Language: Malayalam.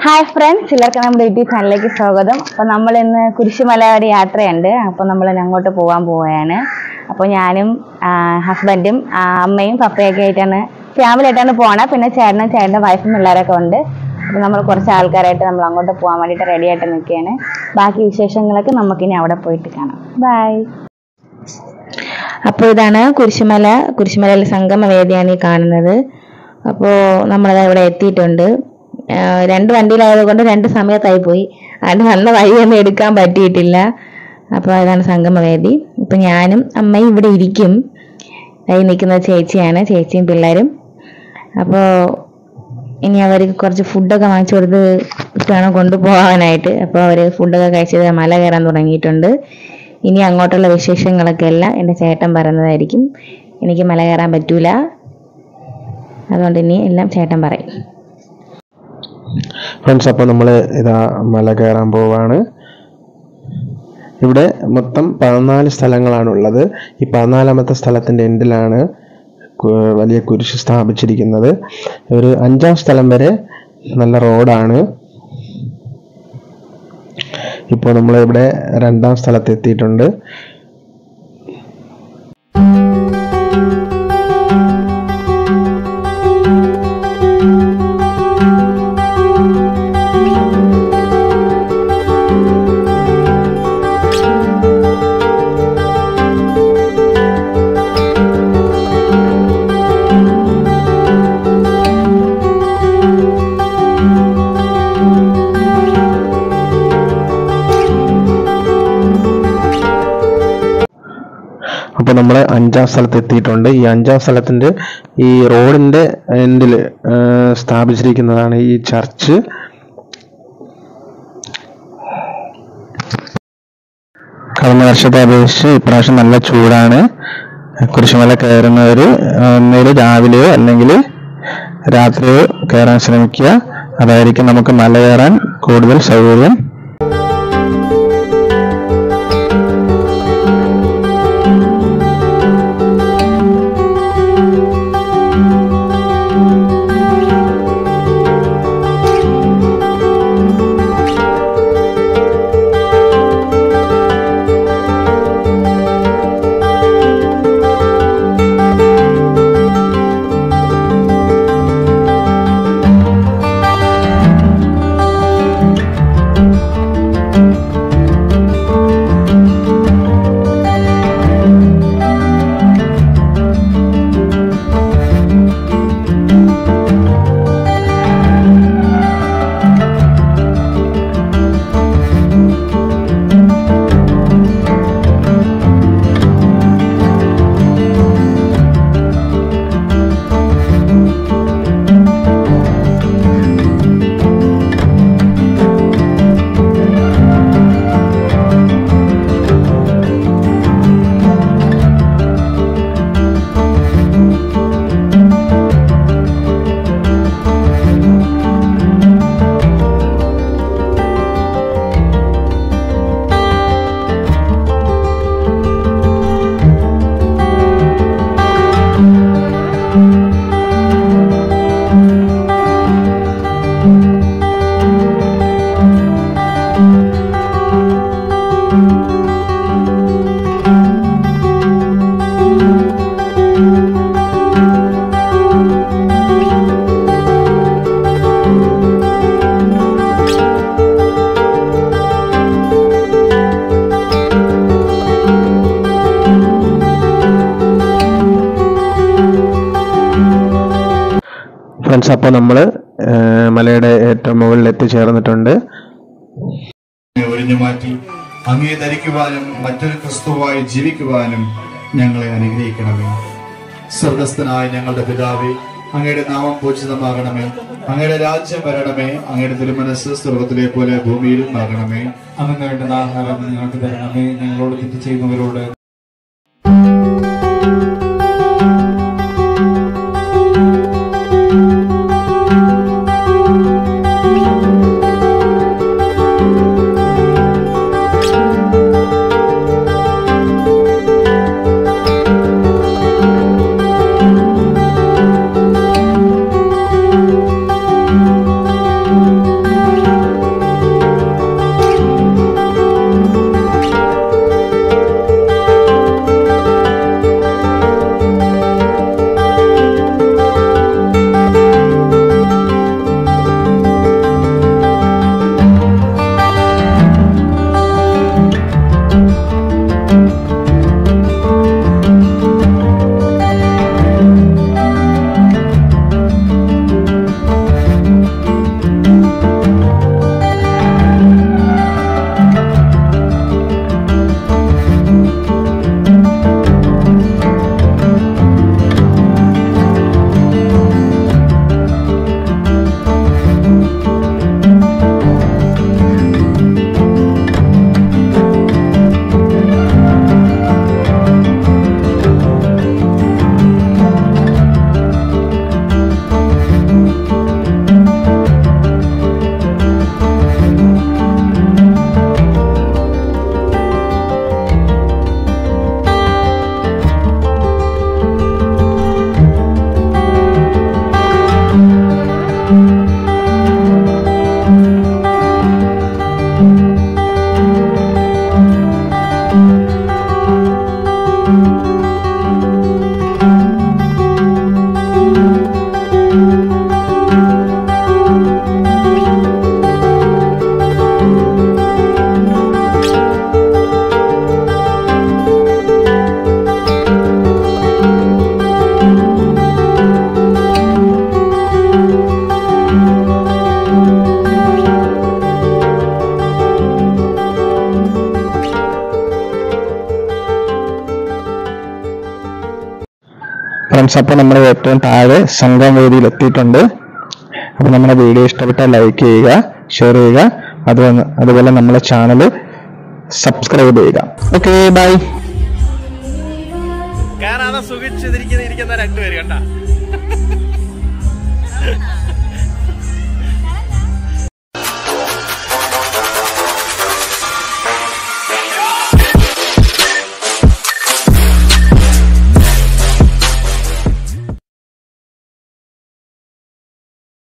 ഹായ് ഫ്രണ്ട്സ് എല്ലാവർക്കും നമ്മുടെ യൂട്യൂബ് ചാനലിലേക്ക് സ്വാഗതം അപ്പോൾ നമ്മൾ ഇന്ന് കുരിശുമല ഒരു യാത്രയുണ്ട് അപ്പോൾ നമ്മൾ അങ്ങോട്ട് പോകാൻ പോവുകയാണ് അപ്പോൾ ഞാനും ആ, ഹസ്ബൻഡും ആ, അമ്മയും പപ്പയൊക്കെ ആയിട്ടാണ് ഫാമിലി ആയിട്ടാണ് പോണത് പിന്നെ ചേട്ടനും ചേട്ടൻ്റെ വൈഫും പിള്ളേരൊക്കെ ഉണ്ട് അപ്പോൾ നമ്മൾ കുറച്ച് ആൾക്കാരായിട്ട് നമ്മൾ അങ്ങോട്ട് പോകാൻ വേണ്ടിയിട്ട് റെഡി ആയിട്ട് നിൽക്കുകയാണ് ബാക്കി വിശേഷങ്ങളൊക്കെ നമുക്കിനി അവിടെ പോയിട്ട് കാണാം ബൈ അപ്പോൾ ഇതാണ് കുരിശുമല കുരിശുമലയിലെ സംഗമ വേദിയാണ് ഈ കാണുന്നത് അപ്പോൾ നമ്മളത് ഇവിടെ എത്തിയിട്ടുണ്ട് ആ, രണ്ട് വണ്ടിയിലായത് കൊണ്ട് രണ്ട് സമയത്തായി പോയി അത് വന്ന വഴിയൊന്നും എടുക്കാൻ പറ്റിയിട്ടില്ല അപ്പോൾ ഇതാണ് സംഗമവേദി ഇപ്പം ഞാനും അമ്മയും ഇവിടെ ഇരിക്കും കൈ നിൽക്കുന്ന ചേച്ചിയാണ് ചേച്ചിയും പിള്ളേരും അപ്പോൾ ഇനി അവർക്ക് കുറച്ച് ഫുഡൊക്കെ വാങ്ങിച്ചു കൊടുത്ത് വേണം കൊണ്ടുപോകാനായിട്ട് അപ്പോൾ അവർ ഫുഡൊക്കെ കഴിച്ചത് മല കയറാൻ തുടങ്ങിയിട്ടുണ്ട് ഇനി അങ്ങോട്ടുള്ള വിശേഷങ്ങളൊക്കെ എല്ലാം എൻ്റെ ചേട്ടൻ പറയുന്നതായിരിക്കും എനിക്ക് മല കയറാൻ പറ്റൂല അതുകൊണ്ട് ഇനി എല്ലാം ചേട്ടൻ പറയും ഫ്രണ്ട്സ് അപ്പോൾ നമ്മൾ ഇതാ മല കയറാൻ പോവാണ് ഇവിടെ മൊത്തം പതിനാല് സ്ഥലങ്ങളാണുള്ളത് ഈ പതിനാലാമത്തെ സ്ഥലത്തിൻ്റെ എൻഡിലാണ് കു- വലിയ കുരിശ് സ്ഥാപിച്ചിരിക്കുന്നത് ഒരു അഞ്ചാം സ്ഥലം വരെ നല്ല റോഡാണ് ഇപ്പോൾ നമ്മൾ ഇവിടെ രണ്ടാം സ്ഥലത്ത് എത്തിയിട്ടുണ്ട് അപ്പോൾ നമ്മൾ അഞ്ചാം സ്ഥലത്ത് എത്തിയിട്ടുണ്ട് ഈ അഞ്ചാം സ്ഥലത്തിൻ്റെ ഈ റോഡിൻ്റെ എൻഡിൽ സ്ഥാപിച്ചിരിക്കുന്നതാണ് ഈ ചർച്ച് കഴിഞ്ഞ വർഷത്തെ അപേക്ഷിച്ച് ഇപ്രാവശ്യം നല്ല ചൂടാണ് കുരിശുമല കയറുന്നവർ ഒന്നുകിൽ രാവിലെയോ അല്ലെങ്കിൽ രാത്രിയോ കയറാൻ ശ്രമിക്കുക അതായിരിക്കും നമുക്ക് മല കയറാൻ കൂടുതൽ സൗകര്യം ഫ്രണ്ട്സ് അപ്പോൾ നമ്മൾ മലയുടെ ഏറ്റവും മുകളിൽ എത്തിച്ചേർന്നിട്ടുണ്ട് ഒഴിഞ്ഞു മാറ്റി അങ്ങേ ധരിക്കുവാനും മറ്റൊരു ക്രിസ്തുവായി ജീവിക്കുവാനും ഞങ്ങളെ അനുഗ്രഹിക്കണമേ സ്വർഗസ്ഥനായ ഞങ്ങളുടെ പിതാവേ അങ്ങയുടെ നാമം പൂജിതമാകണമേ അങ്ങയുടെ രാജ്യം വരണമേ അങ്ങയുടെ തിരുമനസ് സ്വർഗത്തിലെ പോലെ ഭൂമിയിലും ആകണമേ അന്ന് വേണ്ടുന്ന ആഹാരം ഞങ്ങൾക്ക് തരണമേ ഞങ്ങളോട് തെറ്റ് ചെയ്യുന്നവരോട് ും ഫ്രണ്ട്സ് അപ്പോൾ നമ്മൾ ഏറ്റവും താഴെ സംഘം വേദിയിൽ എത്തിയിട്ടുണ്ട് അപ്പോൾ നമ്മുടെ വീഡിയോ ഇഷ്ടപ്പെട്ടാൽ ലൈക്ക് ചെയ്യുക ഷെയർ ചെയ്യുക അതുപോലെ അതുപോലെ നമ്മളെ ചാനൽ സബ്സ്ക്രൈബ് ചെയ്യുക ഓക്കെ ബൈ കാണാതെ സുഖിച്ചിരിക്കുന്ന ഇരിക്കുന്ന രണ്ടുപേര് കണ്ട